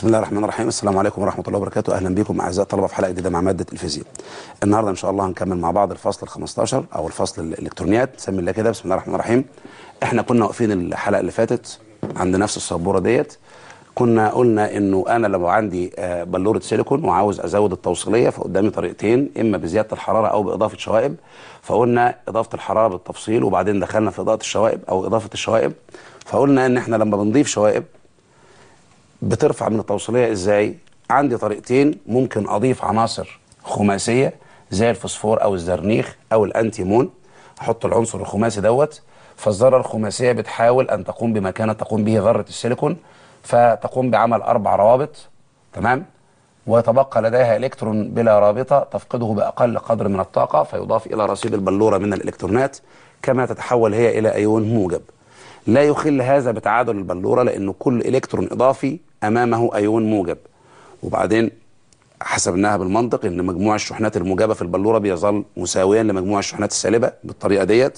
بسم الله الرحمن الرحيم السلام عليكم ورحمة الله وبركاته أهلا بكم أعزائي الطلبة في حلقة جديدة مع مادة الفيزياء النهاردة إن شاء الله هنكمل مع بعض الفصل ال 15 أو الفصل الإلكترونيات سمي الله كده بسم الله الرحمن الرحيم إحنا كنا واقفين الحلقة اللي فاتت عند نفس السبورة ديت كنا قلنا إنه أنا لو عندي آه، بلورة سيليكون وعاوز أزود التوصيلية فقدامي طريقتين إما بزيادة الحرارة أو بإضافة شوائب فقلنا إضافة الحرارة بالتفصيل وبعدين دخلنا في إضاءة الشوائب أو إضافة الشوائب فقلنا إن إحنا لما بنضيف شوائب بترفع من التوصيليه ازاي عندي طريقتين ممكن اضيف عناصر خماسيه زي الفوسفور او الزرنيخ او الانتيمون احط العنصر الخماسي دوت فالذره الخماسيه بتحاول ان تقوم بما كانت تقوم به ذره السيليكون فتقوم بعمل اربع روابط تمام ويتبقى لديها الكترون بلا رابطه تفقده باقل قدر من الطاقه فيضاف الى رصيد البلوره من الالكترونات كما تتحول هي الى ايون موجب لا يخل هذا بتعادل البلوره لانه كل الكترون اضافي امامه ايون موجب وبعدين حسبناها بالمنطق ان مجموع الشحنات الموجبه في البلوره بيظل مساويا لمجموع الشحنات السالبه بالطريقه ديت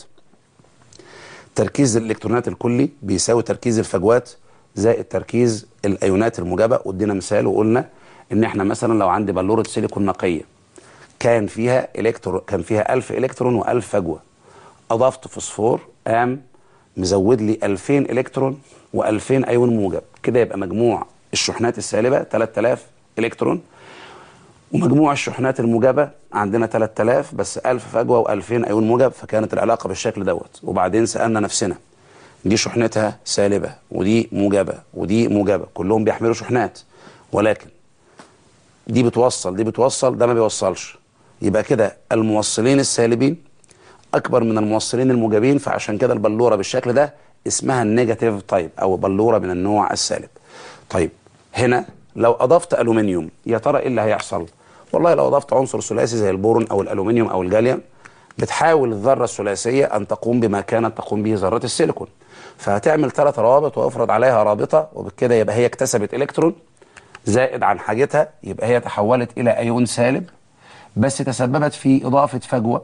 تركيز الالكترونات الكلي بيساوي تركيز الفجوات زائد تركيز الايونات الموجبه وادينا مثال وقلنا ان احنا مثلا لو عندي بلوره سيليكون نقيه كان فيها الكترون كان فيها 1000 الكترون و1000 فجوه اضفت فوسفور قام مزود لي 2000 الكترون و2000 ايون موجب كده يبقى مجموع الشحنات السالبه 3000 الكترون ومجموع الشحنات الموجبه عندنا 3000 بس 1000 فجوه و2000 ايون موجب فكانت العلاقه بالشكل دوت وبعدين سالنا نفسنا دي شحنتها سالبه ودي موجبه ودي موجبه كلهم بيحملوا شحنات ولكن دي بتوصل دي بتوصل ده ما بيوصلش يبقى كده الموصلين السالبين اكبر من الموصلين الموجبين فعشان كده البلوره بالشكل ده اسمها النيجاتيف تايب او بلوره من النوع السالب طيب هنا لو اضفت الومنيوم يا ترى ايه اللي هيحصل والله لو اضفت عنصر ثلاثي زي البورون او الالومنيوم او الجاليوم بتحاول الذره الثلاثيه ان تقوم بما كانت تقوم به ذرات السيليكون فهتعمل ثلاث روابط وافرض عليها رابطه وبكده يبقى هي اكتسبت الكترون زائد عن حاجتها يبقى هي تحولت الى ايون سالب بس تسببت في اضافه فجوه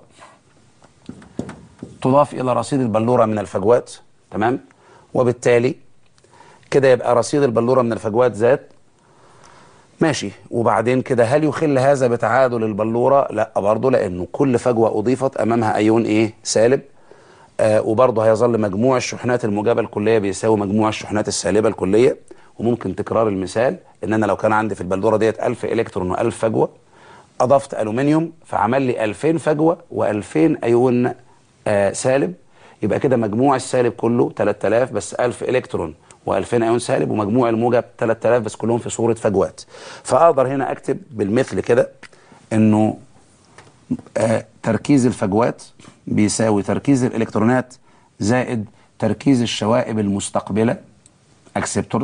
تضاف الى رصيد البلوره من الفجوات تمام وبالتالي كده يبقى رصيد البلوره من الفجوات زاد ماشي وبعدين كده هل يخل هذا بتعادل البلوره لا برضه لانه كل فجوه اضيفت امامها ايون ايه سالب آه وبرضه هيظل مجموع الشحنات الموجبه الكليه بيساوي مجموع الشحنات السالبه الكليه وممكن تكرار المثال ان انا لو كان عندي في البلوره ديت 1000 الكترون و1000 فجوه اضفت الومنيوم فعمل لي 2000 فجوه و2000 ايون آه سالب يبقى كده مجموع السالب كله 3000 بس 1000 الكترون و2000 ايون سالب ومجموع الموجب 3000 بس كلهم في صوره فجوات فاقدر هنا اكتب بالمثل كده انه آه تركيز الفجوات بيساوي تركيز الالكترونات زائد تركيز الشوائب المستقبله اكسبتور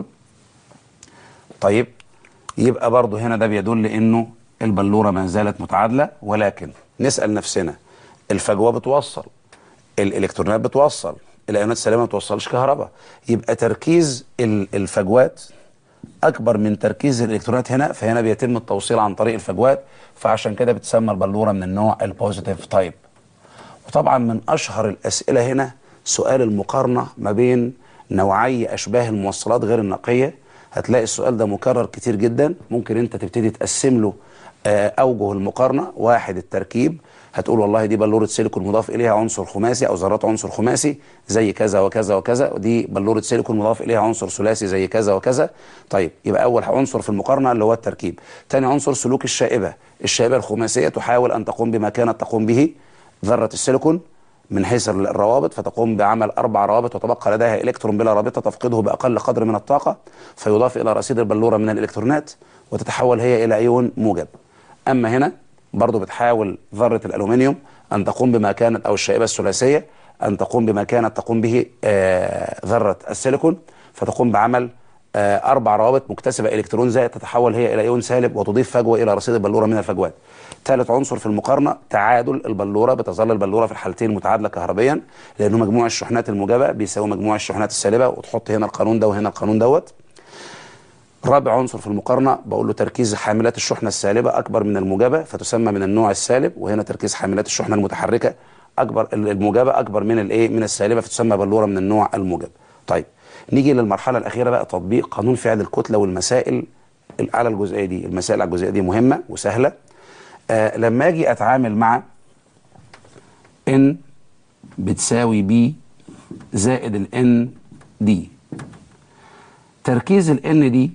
طيب يبقى برضه هنا ده بيدل انه البلوره ما زالت متعادله ولكن نسال نفسنا الفجوه بتوصل الالكترونات بتوصل الايونات السالبه ما بتوصلش كهرباء يبقى تركيز ال- الفجوات اكبر من تركيز الالكترونات هنا فهنا بيتم التوصيل عن طريق الفجوات فعشان كده بتسمى البلوره من النوع البوزيتيف تايب وطبعا من اشهر الاسئله هنا سؤال المقارنه ما بين نوعي اشباه الموصلات غير النقيه هتلاقي السؤال ده مكرر كتير جدا ممكن انت تبتدي تقسم له آه، اوجه المقارنه واحد التركيب هتقول والله دي بلوره سيليكون مضاف اليها عنصر خماسي او ذرات عنصر خماسي زي كذا وكذا وكذا ودي بلوره سيليكون مضاف اليها عنصر ثلاثي زي كذا وكذا طيب يبقى اول عنصر في المقارنه اللي هو التركيب تاني عنصر سلوك الشائبه الشائبه الخماسيه تحاول ان تقوم بما كانت تقوم به ذره السيليكون من حيث الروابط فتقوم بعمل اربع روابط وتبقى لديها الكترون بلا رابطه تفقده باقل قدر من الطاقه فيضاف الى رصيد البلوره من الالكترونات وتتحول هي الى ايون موجب اما هنا برضو بتحاول ذره الالومنيوم ان تقوم بما كانت او الشائبه الثلاثيه ان تقوم بما كانت تقوم به آه، ذره السيليكون فتقوم بعمل آه، اربع روابط مكتسبه الكترون زائد تتحول هي الى ايون سالب وتضيف فجوه الى رصيد البلوره من الفجوات. ثالث عنصر في المقارنه تعادل البلوره بتظل البلوره في الحالتين متعادله كهربيا لانه مجموع الشحنات الموجبه بيساوي مجموع الشحنات السالبه وتحط هنا القانون ده وهنا القانون دوت. رابع عنصر في المقارنه بقول له تركيز حاملات الشحنه السالبه اكبر من الموجبه فتسمى من النوع السالب وهنا تركيز حاملات الشحنه المتحركه اكبر الموجبه اكبر من الايه من السالبه فتسمى بلوره من النوع الموجب. طيب نيجي للمرحله الاخيره بقى تطبيق قانون فعل الكتله والمسائل على الجزئيه دي المسائل على الجزئيه دي مهمه وسهله آه لما اجي اتعامل مع ان بتساوي بي زائد الان دي تركيز الان دي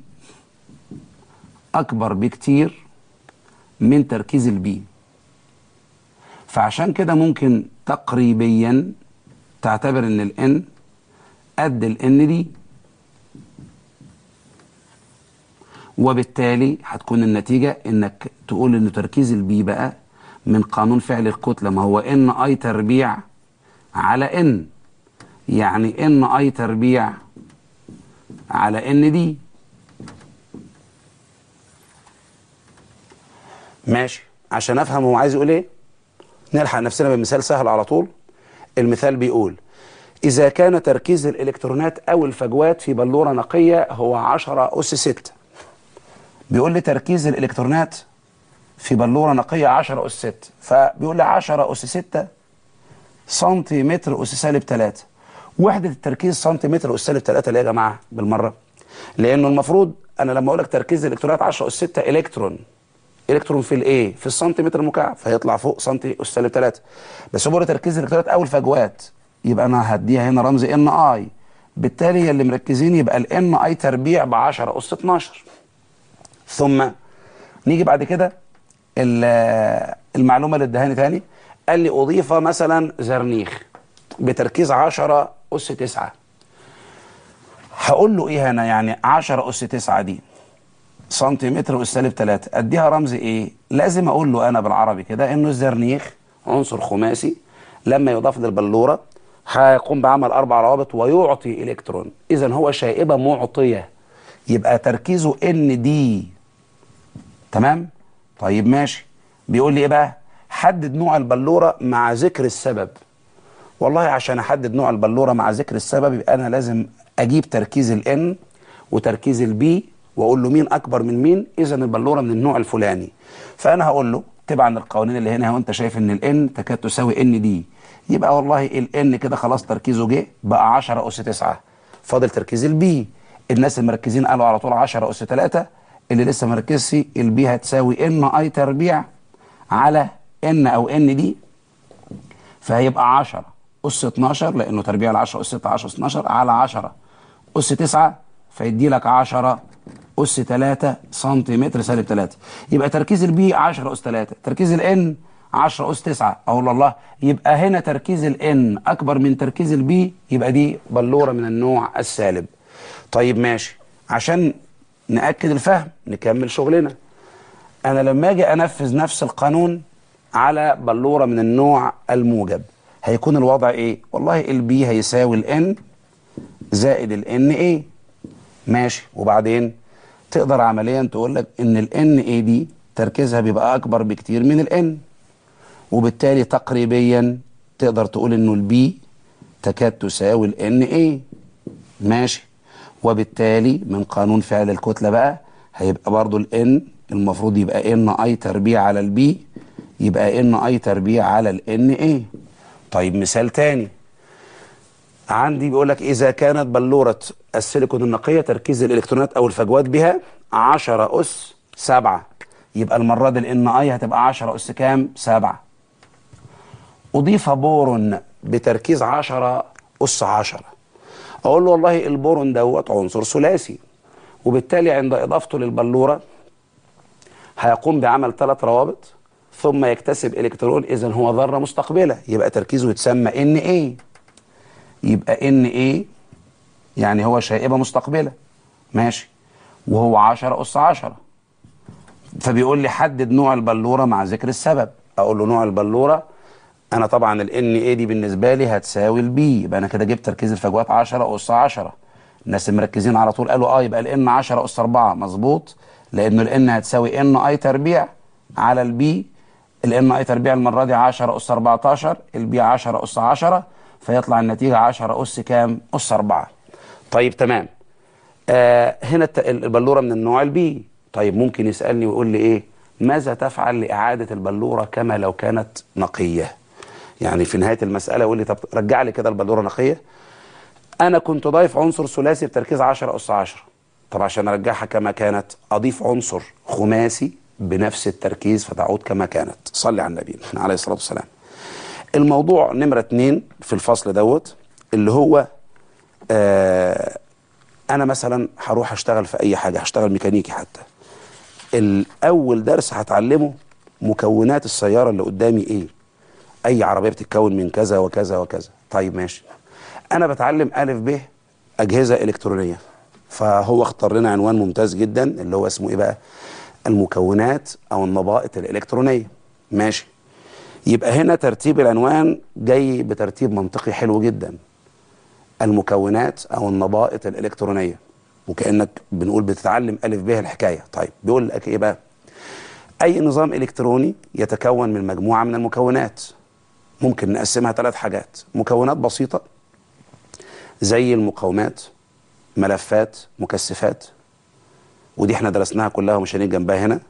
اكبر بكتير من تركيز البي فعشان كده ممكن تقريبيا تعتبر ان الان قد الان دي وبالتالي هتكون النتيجة انك تقول ان تركيز البي بقى من قانون فعل الكتلة ما هو ان اي تربيع على ان يعني ان اي تربيع على ان دي ماشي عشان افهم هو عايز يقول ايه نلحق نفسنا بمثال سهل على طول المثال بيقول إذا كان تركيز الإلكترونات أو الفجوات في بلورة نقية هو 10 أس 6 بيقول لي تركيز الإلكترونات في بلورة نقية 10 أس 6 فبيقول لي 10 أس 6 سنتيمتر أس سالب 3 وحدة التركيز سنتيمتر أس سالب 3 ليه يا جماعة بالمرة لأنه المفروض أنا لما أقول لك تركيز الإلكترونات 10 أس 6 إلكترون الكترون في الايه في السنتيمتر المكعب فيطلع فوق سنتي اس سالب 3 بس هو تركيز الالكترونات او الفجوات يبقى انا هديها هنا رمز ان اي بالتالي اللي مركزين يبقى الان اي تربيع ب 10 اس 12 ثم نيجي بعد كده المعلومه اللي ادهاني تاني قال لي اضيف مثلا زرنيخ بتركيز 10 اس 9 هقول له ايه هنا يعني 10 اس 9 دي سنتيمتر اس سالب 3 اديها رمز ايه لازم اقول له انا بالعربي كده انه الزرنيخ عنصر خماسي لما يضاف للبلوره هيقوم بعمل اربع روابط ويعطي الكترون اذا هو شائبه معطيه يبقى تركيزه ان دي تمام طيب ماشي بيقول لي ايه بقى حدد نوع البلوره مع ذكر السبب والله عشان احدد نوع البلوره مع ذكر السبب يبقى انا لازم اجيب تركيز الان وتركيز البي واقول له مين اكبر من مين اذا البلوره من النوع الفلاني فانا هقول له تبعا القوانين اللي هنا وانت شايف ان الان تكاد تساوي ان دي يبقى والله الان كده خلاص تركيزه جه بقى 10 اس 9 فاضل تركيز البي الناس المركزين قالوا على طول 10 اس 3 اللي لسه مركزش البي هتساوي ان اي تربيع على ان او ان دي فهيبقى 10 اس 12 لانه تربيع ال 10 اس 6 10 اس 12 على 10 اس 9 فيدي لك 10 أس 3 سنتيمتر سالب 3 يبقى تركيز البي 10 أس 3 تركيز الان 10 أس 9 أقول الله يبقى هنا تركيز الان أكبر من تركيز البي يبقى دي بلورة من النوع السالب طيب ماشي عشان نأكد الفهم نكمل شغلنا أنا لما أجي أنفذ نفس القانون على بلورة من النوع الموجب هيكون الوضع إيه؟ والله البي هيساوي الان زائد الان ايه ماشي وبعدين تقدر عمليا تقول لك ان الان اي دي تركيزها بيبقى اكبر بكتير من الان وبالتالي تقريبا تقدر تقول انه البي تكاد تساوي الان اي ماشي وبالتالي من قانون فعل الكتله بقى هيبقى برضو الان المفروض يبقى ان اي تربيع على البي يبقى ان اي تربيع على الان اي طيب مثال تاني عندي بيقول لك اذا كانت بلوره السيليكون النقيه تركيز الالكترونات او الفجوات بها 10 اس 7 يبقى المره دي الان اي هتبقى 10 اس كام 7 اضيف بورون بتركيز 10 اس 10 اقول له والله البورون دوت عنصر ثلاثي وبالتالي عند اضافته للبلوره هيقوم بعمل ثلاث روابط ثم يكتسب الكترون اذا هو ذره مستقبله يبقى تركيزه يتسمى ان ايه يبقى ان ايه يعني هو شائبه مستقبله ماشي وهو 10 اس 10 فبيقول لي حدد نوع البلوره مع ذكر السبب اقول له نوع البلوره انا طبعا الان ايه دي بالنسبه لي هتساوي البي يبقى انا كده جبت تركيز الفجوات 10 اس 10 الناس المركزين على طول قالوا اه يبقى الان 10 اس 4 مظبوط لانه الان هتساوي ان اي تربيع على البي الان اي تربيع المره دي 10 اس 14 البي 10 اس 10 فيطلع النتيجه 10 اس كام اس 4 طيب تمام آه هنا البلوره من النوع البي طيب ممكن يسالني ويقول لي ايه ماذا تفعل لاعاده البلوره كما لو كانت نقيه يعني في نهايه المساله يقول لي طب رجع لي كده البلوره نقيه انا كنت ضايف عنصر ثلاثي بتركيز 10 اس 10 طب عشان ارجعها كما كانت اضيف عنصر خماسي بنفس التركيز فتعود كما كانت صلي على النبي احنا عليه الصلاه والسلام الموضوع نمره اتنين في الفصل دوت اللي هو آه انا مثلا هروح اشتغل في اي حاجه هشتغل ميكانيكي حتى الاول درس هتعلمه مكونات السياره اللي قدامي ايه اي عربيه بتتكون من كذا وكذا وكذا طيب ماشي انا بتعلم الف ب اجهزه الكترونيه فهو اختار لنا عنوان ممتاز جدا اللي هو اسمه ايه بقى المكونات او النبائط الالكترونيه ماشي يبقى هنا ترتيب العنوان جاي بترتيب منطقي حلو جدا المكونات او النبائط الالكترونيه وكانك بنقول بتتعلم الف ب الحكايه طيب بيقول لك ايه بقى اي نظام الكتروني يتكون من مجموعه من المكونات ممكن نقسمها ثلاث حاجات مكونات بسيطه زي المقاومات ملفات مكثفات ودي احنا درسناها كلها ومش هنيجي جنبها هنا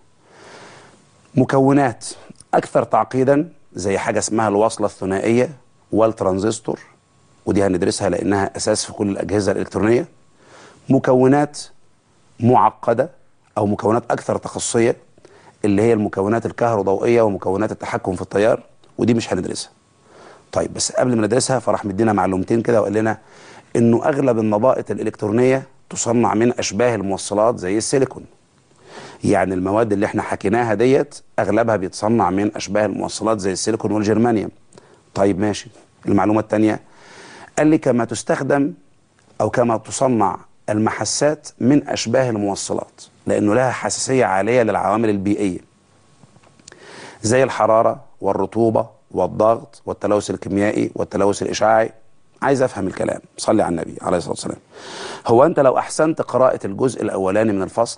مكونات اكثر تعقيدا زي حاجه اسمها الوصله الثنائيه والترانزستور ودي هندرسها لانها اساس في كل الاجهزه الالكترونيه مكونات معقده او مكونات اكثر تخصصيه اللي هي المكونات الكهروضوئيه ومكونات التحكم في التيار ودي مش هندرسها طيب بس قبل ما ندرسها فراح مدينا معلومتين كده وقال لنا انه اغلب النبائط الالكترونيه تصنع من اشباه الموصلات زي السيليكون يعني المواد اللي احنا حكيناها ديت اغلبها بيتصنع من اشباه الموصلات زي السيليكون والجرمانيوم طيب ماشي المعلومه الثانيه قال لي كما تستخدم او كما تصنع المحسات من اشباه الموصلات لانه لها حساسيه عاليه للعوامل البيئيه زي الحراره والرطوبه والضغط والتلوث الكيميائي والتلوث الاشعاعي عايز افهم الكلام صلي على النبي عليه الصلاه والسلام هو انت لو احسنت قراءه الجزء الاولاني من الفصل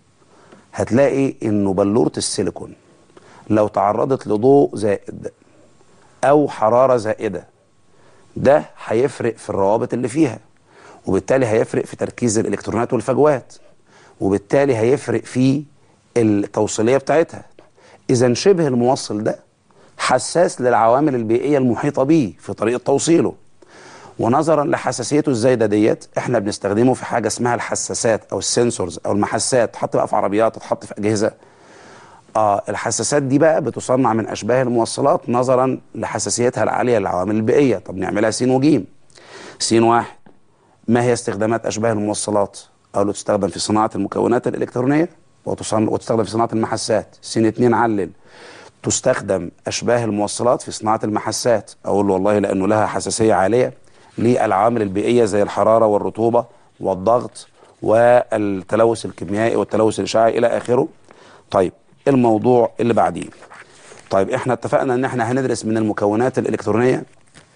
هتلاقي انه بلوره السيليكون لو تعرضت لضوء زائد او حراره زائده ده هيفرق في الروابط اللي فيها وبالتالي هيفرق في تركيز الالكترونات والفجوات وبالتالي هيفرق في التوصيليه بتاعتها اذا شبه الموصل ده حساس للعوامل البيئيه المحيطه به في طريقه توصيله ونظرا لحساسيته الزايده ديت احنا بنستخدمه في حاجه اسمها الحساسات او السنسورز او المحسات تحط بقى في عربيات تتحط في اجهزه اه الحساسات دي بقى بتصنع من اشباه الموصلات نظرا لحساسيتها العاليه للعوامل البيئيه طب نعملها س وجيم س واحد ما هي استخدامات اشباه الموصلات او تستخدم في صناعه المكونات الالكترونيه وتصنع وتستخدم في صناعه المحسات س اتنين علل تستخدم اشباه الموصلات في صناعه المحسات اقول له والله لانه لها حساسيه عاليه للعوامل البيئيه زي الحراره والرطوبه والضغط والتلوث الكيميائي والتلوث الاشعاعي الى اخره طيب الموضوع اللي بعديه طيب احنا اتفقنا ان احنا هندرس من المكونات الالكترونيه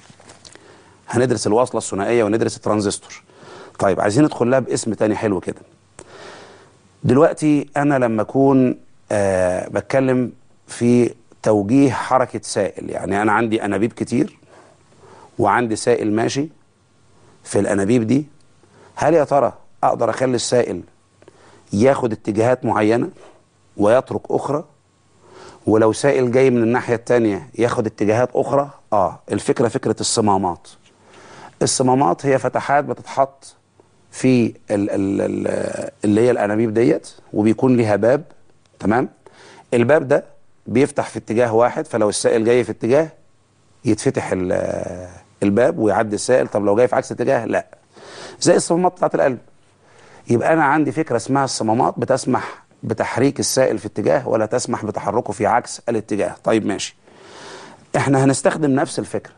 هندرس الوصله الثنائيه وندرس الترانزستور طيب عايزين ندخل لها باسم تاني حلو كده دلوقتي انا لما اكون آه بتكلم في توجيه حركه سائل يعني انا عندي انابيب كتير وعندي سائل ماشي في الانابيب دي هل يا ترى اقدر اخلي السائل ياخد اتجاهات معينه ويترك اخرى ولو سائل جاي من الناحيه الثانيه ياخد اتجاهات اخرى اه الفكره فكره الصمامات الصمامات هي فتحات بتتحط في ال ال ال اللي هي الانابيب ديت وبيكون ليها باب تمام الباب ده بيفتح في اتجاه واحد فلو السائل جاي في اتجاه يتفتح الباب ويعدي السائل طب لو جاي في عكس اتجاه لا زي الصمامات بتاعت القلب يبقى انا عندي فكره اسمها الصمامات بتسمح بتحريك السائل في اتجاه ولا تسمح بتحركه في عكس الاتجاه طيب ماشي احنا هنستخدم نفس الفكره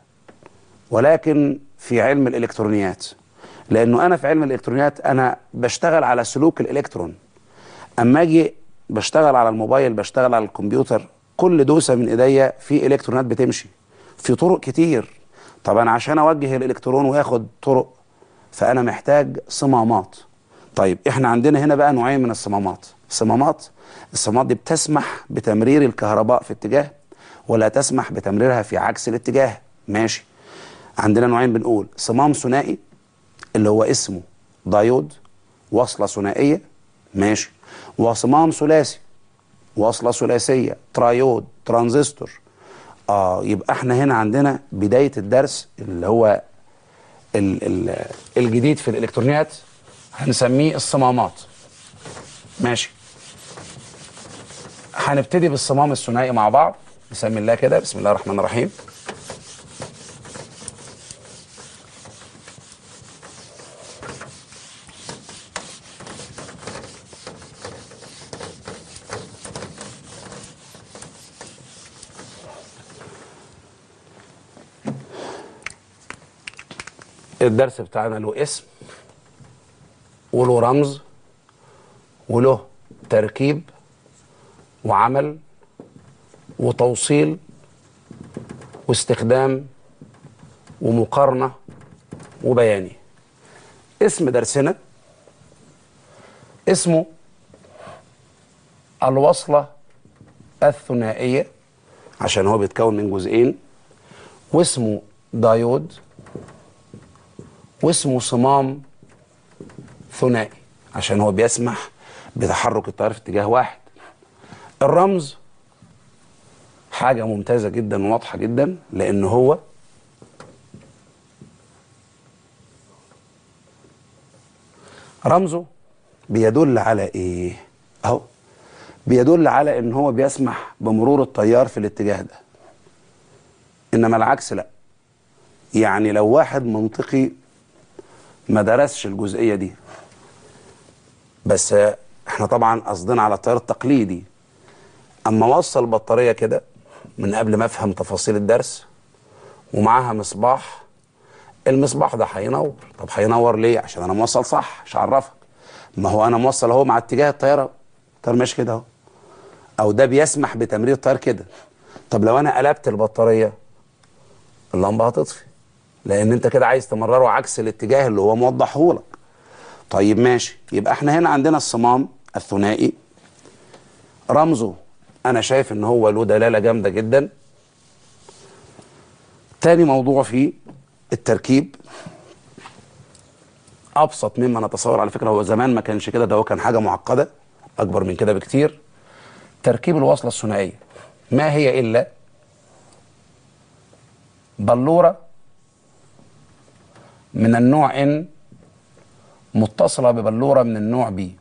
ولكن في علم الالكترونيات لانه انا في علم الالكترونيات انا بشتغل على سلوك الالكترون اما اجي بشتغل على الموبايل بشتغل على الكمبيوتر كل دوسه من ايديا في الكترونات بتمشي في طرق كتير طب انا عشان اوجه الالكترون وياخد طرق فانا محتاج صمامات طيب احنا عندنا هنا بقى نوعين من الصمامات صمامات الصمامات دي بتسمح بتمرير الكهرباء في اتجاه ولا تسمح بتمريرها في عكس الاتجاه ماشي عندنا نوعين بنقول صمام ثنائي اللي هو اسمه دايود وصله ثنائيه ماشي وصمام ثلاثي وصله ثلاثيه ترايود ترانزستور اه يبقى احنا هنا عندنا بدايه الدرس اللي هو ال ال الجديد في الالكترونيات هنسميه الصمامات ماشي هنبتدي بالصمام الثنائي مع بعض بسم الله كده بسم الله الرحمن الرحيم الدرس بتاعنا له اسم وله رمز وله تركيب وعمل وتوصيل واستخدام ومقارنة وبياني اسم درسنا اسمه الوصلة الثنائية عشان هو بيتكون من جزئين واسمه دايود واسمه صمام ثنائي عشان هو بيسمح بتحرك التيار في اتجاه واحد الرمز حاجة ممتازة جدا وواضحة جدا لأن هو رمزه بيدل على ايه اهو بيدل على ان هو بيسمح بمرور التيار في الاتجاه ده انما العكس لا يعني لو واحد منطقي ما درسش الجزئيه دي بس احنا طبعا قصدنا على التيار التقليدي اما وصل بطاريه كده من قبل ما افهم تفاصيل الدرس ومعاها مصباح المصباح ده هينور طب هينور ليه عشان انا موصل صح مش هعرفك ما هو انا موصل اهو مع اتجاه الطياره الطيار ماشي كده اهو او ده بيسمح بتمرير الطيار كده طب لو انا قلبت البطاريه اللمبه هتطفي لان انت كده عايز تمرره عكس الاتجاه اللي هو موضحه لك طيب ماشي يبقى احنا هنا عندنا الصمام الثنائي رمزه انا شايف ان هو له دلاله جامده جدا تاني موضوع فيه التركيب ابسط مما نتصور على فكره هو زمان ما كانش كده ده هو كان حاجه معقده اكبر من كده بكتير تركيب الوصله الثنائيه ما هي الا بلوره من النوع ان متصله ببلوره من النوع بي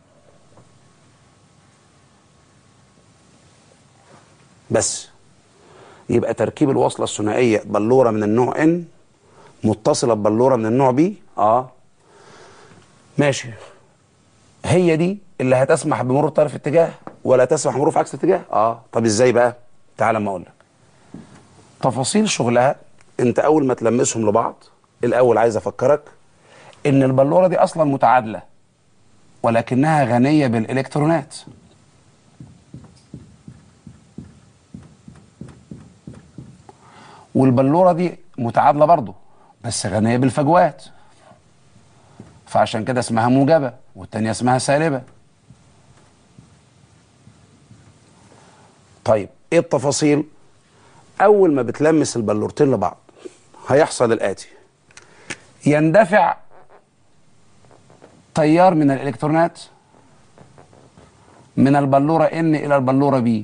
بس يبقى تركيب الوصله الثنائيه بلوره من النوع ان متصله ببلوره من النوع بي اه ماشي هي دي اللي هتسمح بمرور الطير في اتجاه ولا تسمح بمرور في عكس اتجاه اه طب ازاي بقى تعال اما اقول لك تفاصيل شغلها انت اول ما تلمسهم لبعض الاول عايز افكرك ان البلوره دي اصلا متعادله ولكنها غنيه بالالكترونات والبلوره دي متعادله برضه بس غنيه بالفجوات فعشان كده اسمها موجبه والتانيه اسمها سالبه طيب ايه التفاصيل اول ما بتلمس البلورتين لبعض هيحصل الاتي يندفع تيار من الالكترونات من البلوره ان الى البلوره بي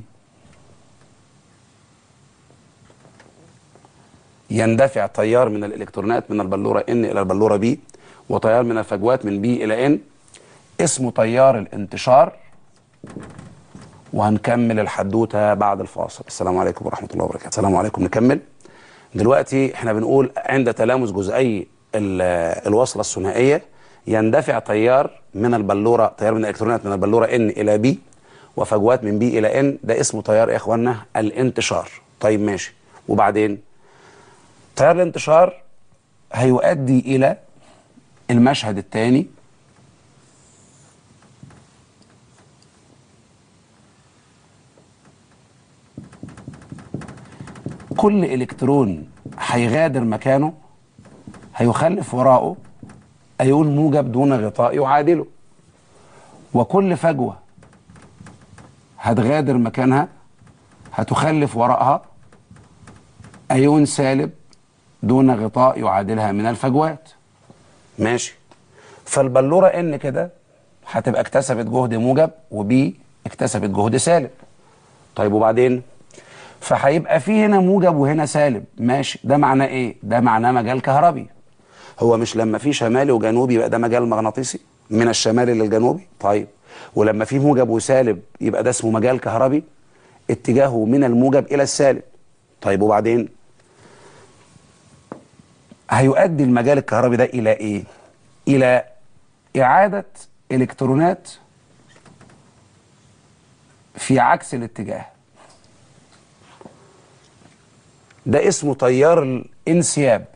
يندفع تيار من الالكترونات من البلوره ان الى البلوره بي وتيار من الفجوات من بي الى ان اسمه تيار الانتشار وهنكمل الحدوته بعد الفاصل السلام عليكم ورحمه الله وبركاته السلام عليكم نكمل دلوقتي احنا بنقول عند تلامس جزئي الوصله الثنائيه يندفع تيار من البلوره تيار من الالكترونات من البلوره ان الى بي وفجوات من بي الى ان ده اسمه تيار يا اخوانا الانتشار طيب ماشي وبعدين تيار الانتشار هيؤدي الى المشهد الثاني كل الكترون هيغادر مكانه هيخلف وراءه ايون موجب دون غطاء يعادله وكل فجوه هتغادر مكانها هتخلف وراءها ايون سالب دون غطاء يعادلها من الفجوات ماشي فالبلوره ان كده هتبقى اكتسبت جهد موجب وبي اكتسبت جهد سالب طيب وبعدين فهيبقى في هنا موجب وهنا سالب ماشي ده معناه ايه ده معناه مجال كهربي هو مش لما في شمالي وجنوبي يبقى ده مجال مغناطيسي من الشمالي للجنوبي طيب ولما في موجب وسالب يبقى ده اسمه مجال كهربي اتجاهه من الموجب الى السالب طيب وبعدين هيؤدي المجال الكهربي ده الى ايه الى اعاده الكترونات في عكس الاتجاه ده اسمه تيار الانسياب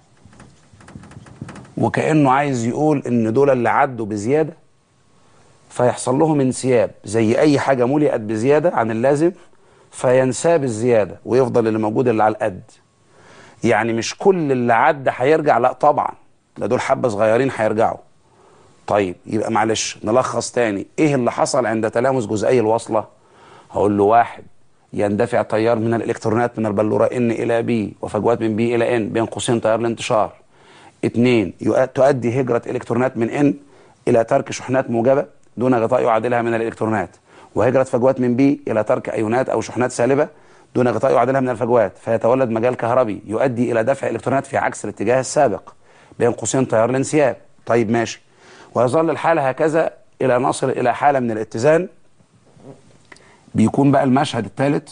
وكأنه عايز يقول ان دول اللي عدوا بزيادة فيحصل لهم انسياب زي اي حاجة ملئت بزيادة عن اللازم فينساب الزيادة ويفضل اللي موجود اللي على القد يعني مش كل اللي عدى هيرجع لا طبعا ده دول حبة صغيرين هيرجعوا طيب يبقى معلش نلخص تاني ايه اللي حصل عند تلامس جزئي الوصلة هقول له واحد يندفع تيار من الالكترونات من البلورة ان الى بي وفجوات من بي الى ان بين قوسين تيار الانتشار اثنين تؤدي هجرة الكترونات من ان الى ترك شحنات موجبة دون غطاء يعادلها من الالكترونات وهجرة فجوات من بي الى ترك ايونات او شحنات سالبة دون غطاء يعادلها من الفجوات فيتولد مجال كهربي يؤدي الى دفع الكترونات في عكس الاتجاه السابق بين قوسين تيار الانسياب طيب ماشي ويظل الحال هكذا الى نصل الى حالة من الاتزان بيكون بقى المشهد الثالث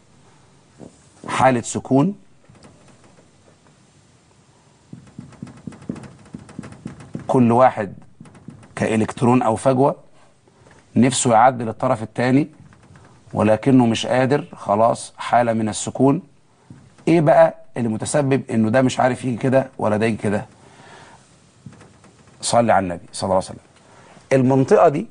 حالة سكون كل واحد كإلكترون أو فجوة نفسه يعدل الطرف الثاني ولكنه مش قادر خلاص حالة من السكون ايه بقى اللي متسبب انه ده مش عارف يجي كده ولا ده يجي كده صلي على النبي صلى الله عليه وسلم المنطقة دي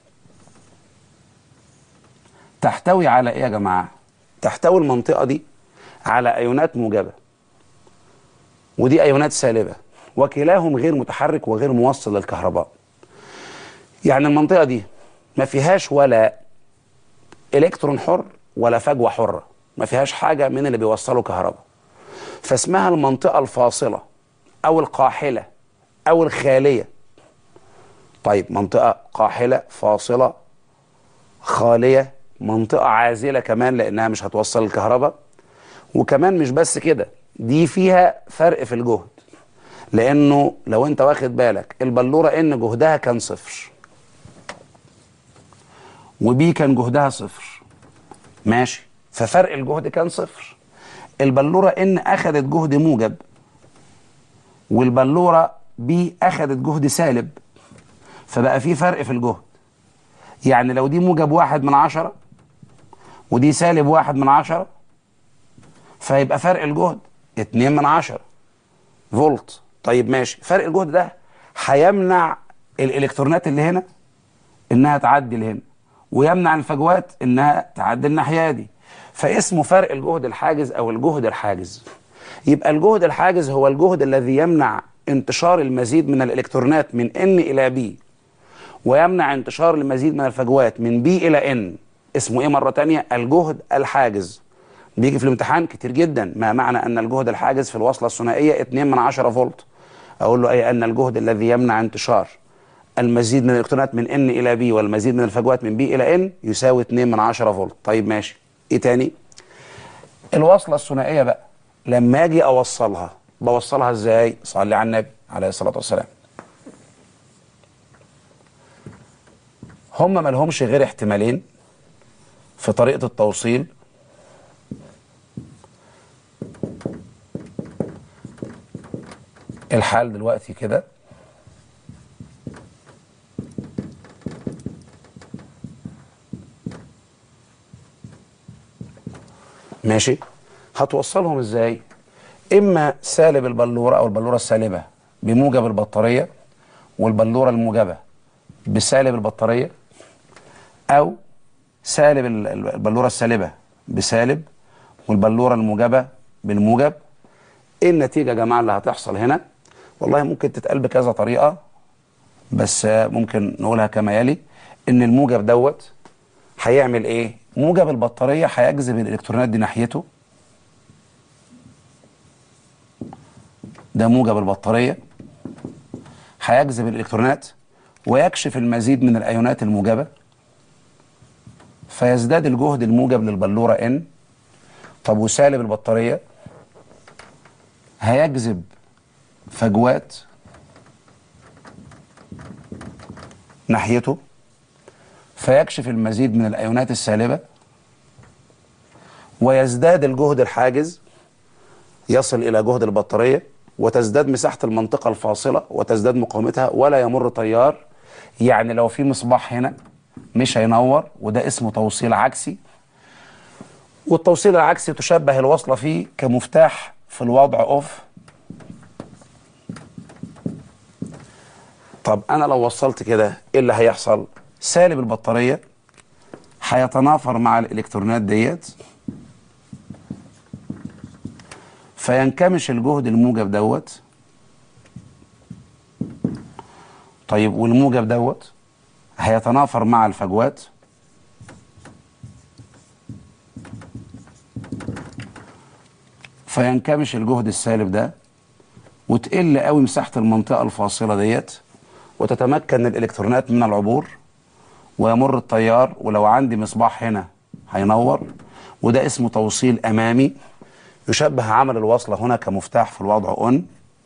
تحتوي على ايه يا جماعة تحتوي المنطقة دي على ايونات موجبة ودي ايونات سالبة وكلاهم غير متحرك وغير موصل للكهرباء يعني المنطقة دي ما فيهاش ولا الكترون حر ولا فجوة حرة ما فيهاش حاجة من اللي بيوصلوا كهرباء فاسمها المنطقة الفاصلة او القاحلة او الخالية طيب منطقة قاحلة فاصلة خالية منطقة عازلة كمان لأنها مش هتوصل الكهرباء وكمان مش بس كده دي فيها فرق في الجهد لأنه لو أنت واخد بالك البلورة إن جهدها كان صفر وبي كان جهدها صفر ماشي ففرق الجهد كان صفر البلورة إن أخدت جهد موجب والبلورة بي أخدت جهد سالب فبقى في فرق في الجهد يعني لو دي موجب واحد من عشرة ودي سالب واحد من عشرة فيبقى فرق الجهد اتنين من عشرة فولت طيب ماشي فرق الجهد ده هيمنع الالكترونات اللي هنا انها تعدي لهنا ويمنع الفجوات انها تعدي الناحيه دي فاسمه فرق الجهد الحاجز او الجهد الحاجز يبقى الجهد الحاجز هو الجهد الذي يمنع انتشار المزيد من الالكترونات من ان الى بي ويمنع انتشار المزيد من الفجوات من بي الى ان اسمه ايه مره تانية الجهد الحاجز بيجي في الامتحان كتير جدا ما معنى ان الجهد الحاجز في الوصله الثنائيه 2 من 10 فولت اقول له اي ان الجهد الذي يمنع انتشار المزيد من الالكترونات من ان الى بي والمزيد من الفجوات من بي الى ان يساوي 2 من 10 فولت طيب ماشي ايه تاني الوصله الثنائيه بقى لما اجي اوصلها بوصلها ازاي صلي على النبي عليه الصلاه والسلام هم ما لهمش غير احتمالين في طريقه التوصيل الحال دلوقتي كده ماشي هتوصلهم ازاي اما سالب البلوره او البلوره السالبه بموجب البطاريه والبلوره الموجبه بسالب البطاريه او سالب البلوره السالبه بسالب والبلوره الموجبه بالموجب ايه النتيجه يا جماعه اللي هتحصل هنا والله ممكن تتقال بكذا طريقه بس ممكن نقولها كما يلي ان الموجب دوت هيعمل ايه موجب البطاريه هيجذب الالكترونات دي ناحيته ده موجب البطاريه هيجذب الالكترونات ويكشف المزيد من الايونات الموجبه فيزداد الجهد الموجب للبلوره ان طب وسالب البطاريه هيجذب فجوات ناحيته فيكشف المزيد من الايونات السالبه ويزداد الجهد الحاجز يصل الى جهد البطاريه وتزداد مساحه المنطقه الفاصله وتزداد مقاومتها ولا يمر تيار يعني لو في مصباح هنا مش هينور وده اسمه توصيل عكسي والتوصيل العكسي تشبه الوصله فيه كمفتاح في الوضع اوف طب انا لو وصلت كده ايه اللي هيحصل سالب البطاريه هيتنافر مع الالكترونات ديت فينكمش الجهد الموجب دوت طيب والموجب دوت هيتنافر مع الفجوات فينكمش الجهد السالب ده وتقل قوي مساحة المنطقة الفاصلة ديت وتتمكن الإلكترونات من العبور ويمر التيار ولو عندي مصباح هنا هينور وده اسمه توصيل أمامي يشبه عمل الوصلة هنا كمفتاح في الوضع أون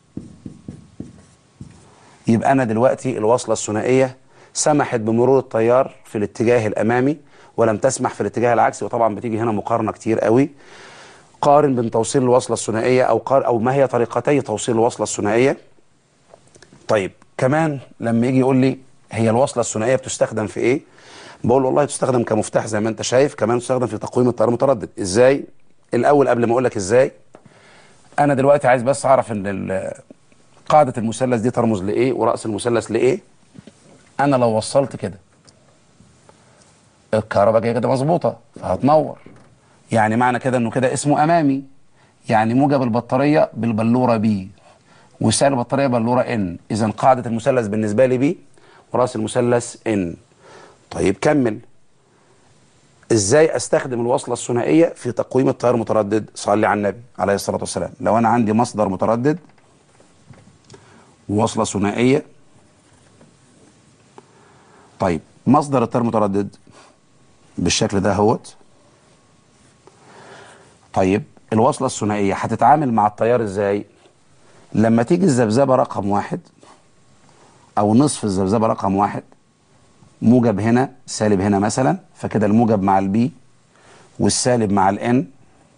يبقى أنا دلوقتي الوصلة الثنائية سمحت بمرور التيار في الاتجاه الأمامي ولم تسمح في الاتجاه العكسي وطبعا بتيجي هنا مقارنة كتير قوي قارن بين توصيل الوصلة الثنائية أو قار أو ما هي طريقتي توصيل الوصلة الثنائية طيب كمان لما يجي يقول لي هي الوصلة الثنائية بتستخدم في إيه؟ بقول له والله تستخدم كمفتاح زي ما أنت شايف كمان تستخدم في تقويم التيار المتردد إزاي؟ الأول قبل ما أقول لك إزاي أنا دلوقتي عايز بس أعرف إن ال- قاعدة المثلث دي ترمز لإيه ورأس المثلث لإيه؟ أنا لو وصلت كده الكهرباء جايه كده مظبوطه فهتنور يعني معنى كده انه كده اسمه امامي يعني موجب البطاريه بالبلوره بي وسالب البطاريه بلوره ان اذا قاعده المثلث بالنسبه لي بي وراس المثلث ان طيب كمل ازاي استخدم الوصله الثنائيه في تقويم التيار المتردد صلي على النبي عليه الصلاه والسلام لو انا عندي مصدر متردد ووصله ثنائيه طيب مصدر التيار المتردد بالشكل ده اهوت طيب الوصلة الثنائية هتتعامل مع التيار ازاي لما تيجي الذبذبة رقم واحد او نصف الذبذبة رقم واحد موجب هنا سالب هنا مثلا فكده الموجب مع البي والسالب مع الان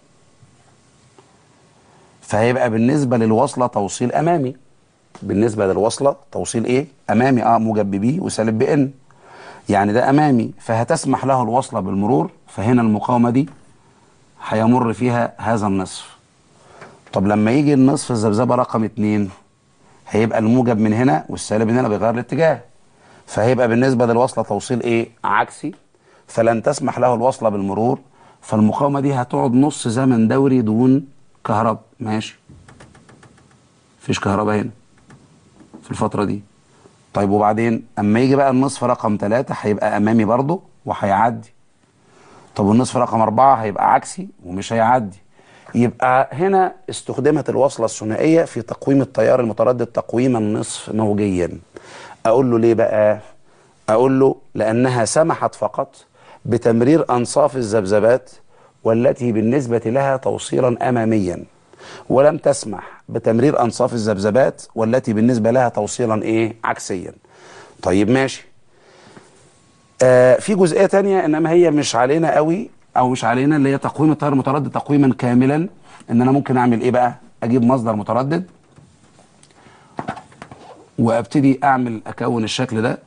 فهيبقى بالنسبة للوصلة توصيل امامي بالنسبة للوصلة توصيل ايه امامي اه موجب ببي وسالب بان يعني ده امامي فهتسمح له الوصلة بالمرور فهنا المقاومة دي هيمر فيها هذا النصف طب لما يجي النصف الذبذبه رقم اتنين هيبقى الموجب من هنا والسالب من هنا بيغير الاتجاه فهيبقى بالنسبه للوصله توصيل ايه عكسي فلن تسمح له الوصله بالمرور فالمقاومه دي هتقعد نص زمن دوري دون كهرباء ماشي مفيش كهرباء هنا في الفتره دي طيب وبعدين اما يجي بقى النصف رقم ثلاثة هيبقى امامي برضه وهيعدي طب والنصف رقم أربعة هيبقى عكسي ومش هيعدي يبقى هنا استخدمت الوصلة الثنائية في تقويم التيار المتردد تقويما نصف موجيا أقول له ليه بقى أقول له لأنها سمحت فقط بتمرير أنصاف الذبذبات والتي بالنسبة لها توصيلا أماميا ولم تسمح بتمرير أنصاف الذبذبات والتي بالنسبة لها توصيلا إيه عكسيا طيب ماشي آه في جزئيه تانية انما هي مش علينا قوي او مش علينا اللي هي تقويم التيار المتردد تقويما كاملا ان انا ممكن اعمل ايه بقى اجيب مصدر متردد وابتدي اعمل اكون الشكل ده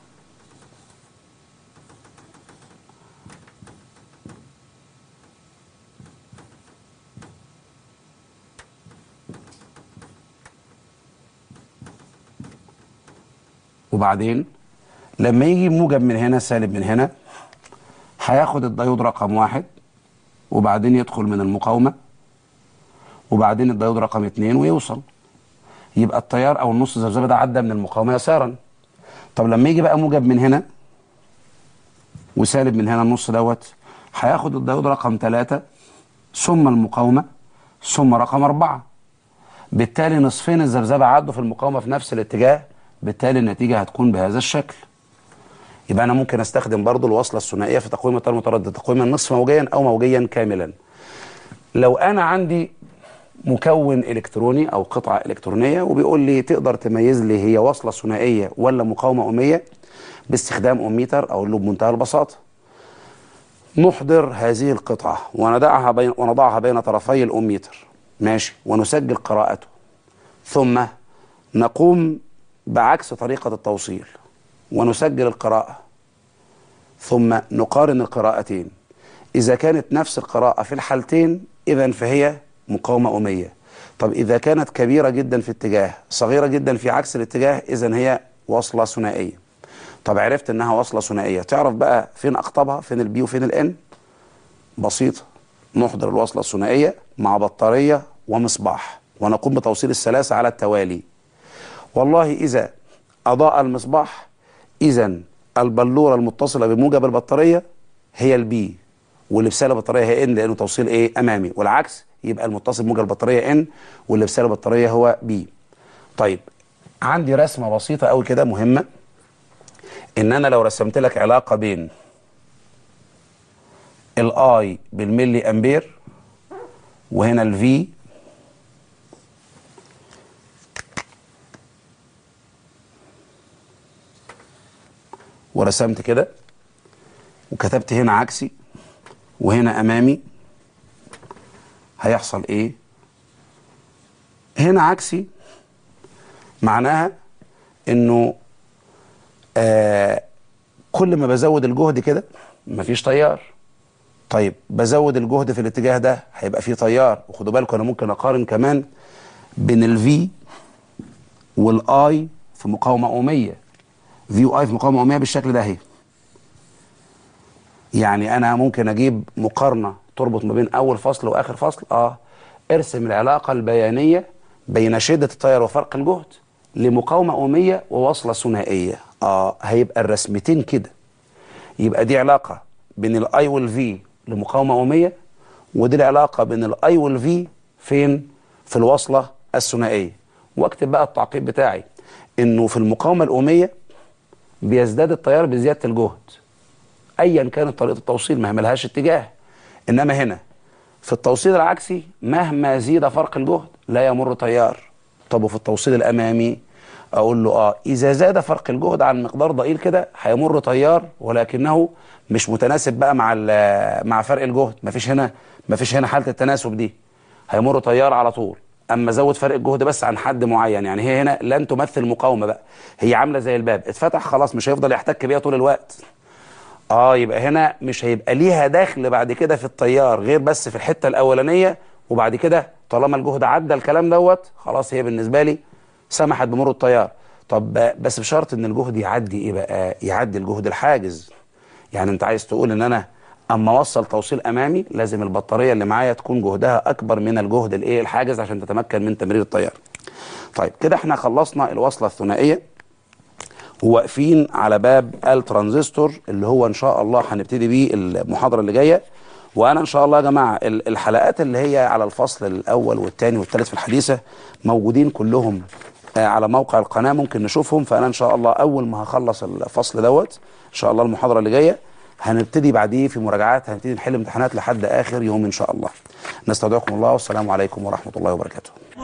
وبعدين لما يجي موجب من هنا سالب من هنا هياخد الديود رقم واحد وبعدين يدخل من المقاومة وبعدين الديود رقم اتنين ويوصل يبقى التيار او النص الذبذبه ده عدى من المقاومة يسارا طب لما يجي بقى موجب من هنا وسالب من هنا النص دوت هياخد الديود رقم ثلاثة ثم المقاومة ثم رقم أربعة بالتالي نصفين الذبذبة عدوا في المقاومة في نفس الاتجاه بالتالي النتيجة هتكون بهذا الشكل يبقى أنا ممكن أستخدم برضو الوصلة الثنائية في تقويم التيار المتردد تقويما نصف موجيا أو موجيا كاملا لو أنا عندي مكون إلكتروني أو قطعة إلكترونية وبيقول لي تقدر تميز لي هي وصلة ثنائية ولا مقاومة أمية باستخدام أميتر أقول له بمنتهى البساطة نحضر هذه القطعة وندعها بين ونضعها بين طرفي الأميتر ماشي ونسجل قراءته ثم نقوم بعكس طريقة التوصيل ونسجل القراءة ثم نقارن القراءتين إذا كانت نفس القراءة في الحالتين إذا فهي مقاومة أمية طب إذا كانت كبيرة جدا في اتجاه صغيرة جدا في عكس الاتجاه إذا هي وصلة ثنائية طب عرفت إنها وصلة ثنائية تعرف بقى فين أقطابها فين البي وفين الإن بسيطة نحضر الوصلة الثنائية مع بطارية ومصباح ونقوم بتوصيل الثلاثة على التوالي والله إذا أضاء المصباح إذا البلورة المتصلة بموجب البطارية هي البي واللي بسالب البطارية هي إن لأنه توصيل إيه أمامي والعكس يبقى المتصل بموجب البطارية إن واللي بسالب البطارية هو بي طيب عندي رسمة بسيطة قوي كده مهمة إن أنا لو رسمت لك علاقة بين الاي بالملي امبير وهنا الفي ورسمت كده وكتبت هنا عكسي وهنا امامي هيحصل ايه هنا عكسي معناها انه آه كل ما بزود الجهد كده مفيش تيار طيب بزود الجهد في الاتجاه ده هيبقى فيه تيار وخدوا بالكم انا ممكن اقارن كمان بين الفي والاي في مقاومه اوميه في واي في مقاومه اوميه بالشكل ده اهي يعني انا ممكن اجيب مقارنه تربط ما بين اول فصل واخر فصل اه ارسم العلاقه البيانيه بين شده التيار وفرق الجهد لمقاومه اوميه ووصله ثنائيه اه هيبقى الرسمتين كده يبقى دي علاقه بين الاي والفي لمقاومه اوميه ودي العلاقه بين الاي والفي فين في الوصله الثنائيه واكتب بقى التعقيب بتاعي انه في المقاومه الاوميه بيزداد التيار بزياده الجهد ايا كانت طريقه التوصيل ما ملهاش اتجاه انما هنا في التوصيل العكسي مهما زيد فرق الجهد لا يمر تيار طب وفي التوصيل الامامي اقول له اه اذا زاد فرق الجهد عن مقدار ضئيل كده هيمر تيار ولكنه مش متناسب بقى مع مع فرق الجهد مفيش هنا مفيش هنا حاله التناسب دي هيمر تيار على طول اما زود فرق الجهد بس عن حد معين يعني هي هنا لن تمثل مقاومه بقى هي عامله زي الباب اتفتح خلاص مش هيفضل يحتك بيها طول الوقت اه يبقى هنا مش هيبقى ليها دخل بعد كده في التيار غير بس في الحته الاولانيه وبعد كده طالما الجهد عدى الكلام دوت خلاص هي بالنسبه لي سمحت بمرور التيار طب بس بشرط ان الجهد يعدي ايه بقى يعدي الجهد الحاجز يعني انت عايز تقول ان انا اما اوصل توصيل امامي لازم البطاريه اللي معايا تكون جهدها اكبر من الجهد الايه الحاجز عشان تتمكن من تمرير التيار طيب كده احنا خلصنا الوصله الثنائيه وواقفين على باب الترانزستور اللي هو ان شاء الله هنبتدي بيه المحاضره اللي جايه وانا ان شاء الله يا جماعه الحلقات اللي هي على الفصل الاول والثاني والثالث في الحديثه موجودين كلهم على موقع القناه ممكن نشوفهم فانا ان شاء الله اول ما هخلص الفصل دوت ان شاء الله المحاضره اللي جايه هنبتدي بعديه في مراجعات هنبتدي نحل امتحانات لحد اخر يوم ان شاء الله نستودعكم الله والسلام عليكم ورحمه الله وبركاته